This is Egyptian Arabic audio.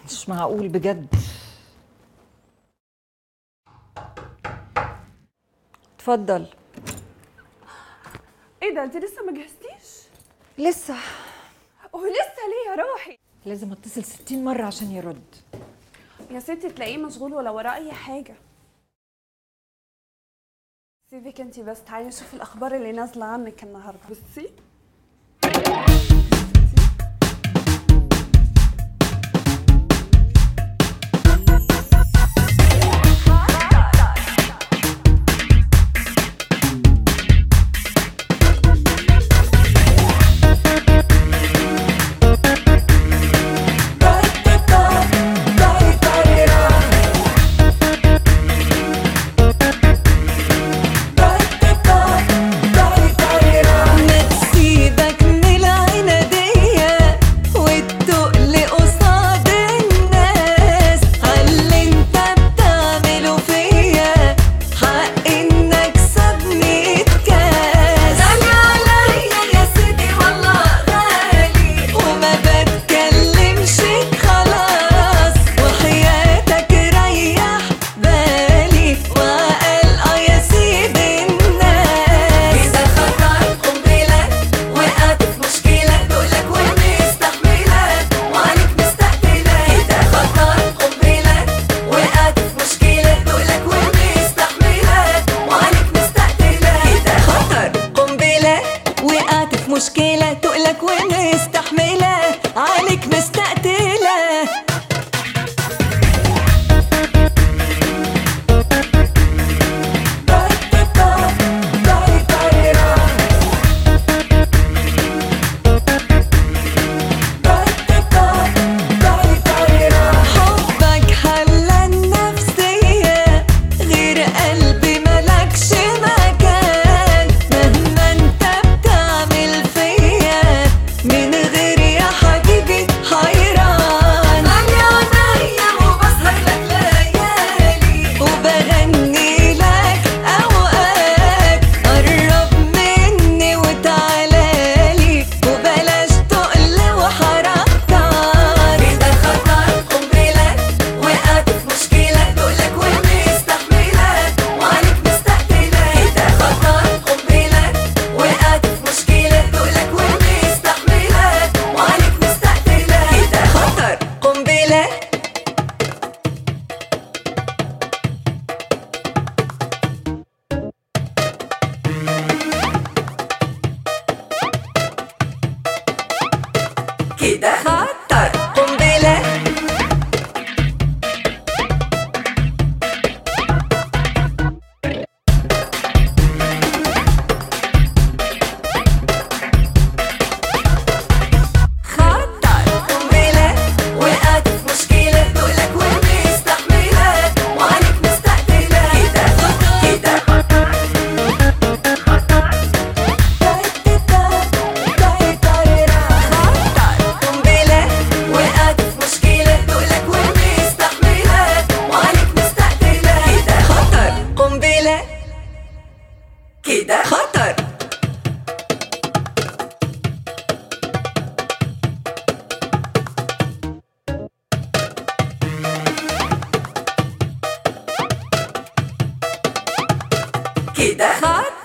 مش معقول بجد اتفضل ايه ده انت لسه ما جهزتيش لسه ولسه ليه يا روحي لازم اتصل 60 مرة عشان يرد يا ستي تلاقيه مشغول ولا وراه اي حاجه سيبك انت بس تعالي نشوف الاخبار اللي نازله عنك النهارده بصي ما تسيبك من العنادية والتقل قصاد الناس عاللي انت بتعمله فيا حق ان اكسب مية كاس غالي عليا يا سيدي والله غالي وما بتكلمش خلاص وحياتك ريح بالي وقال اه يا سيدي الناس إذا خطر قنبلة وقعت في مشكلة تقولك ومستحملة وعليك مستقتلة إذا خطر قنبلة وقعت في مشكلة تقولك ومستحملة وعليك مستقتلة إذا خطر قنبلة وقعت في مشكلة تقولك ومستحملة عليك مستقتلة حبك حلى النفسية غير قلبي ملكش مكان مهما انت بتعمل فيا من غير يا حبيبي حيران عيني عينيا وبسهر لك ليالي وبغني لك اوقات قرب مني وتعالالي وبلاش تقل وحركتك إذا خطر قنبلة وقعت في مشكلة تقولك ومستحملة وعليك مستقتلة إذا خطر قنبلة وقعت في مشكلة تقولك ومستحملة وعليك مستقتلة إذا خطر قنبلة كده خطر قنبلة خطر قنبلة وقعت في مشكلة تقولك ومستحملة وعليك مستقتلة كده كده خطر قنبلة وقعت في مشكلة تقولك ومستحملة وعليك مستقتلة كده خطر قنبلة كده خطر كده خطر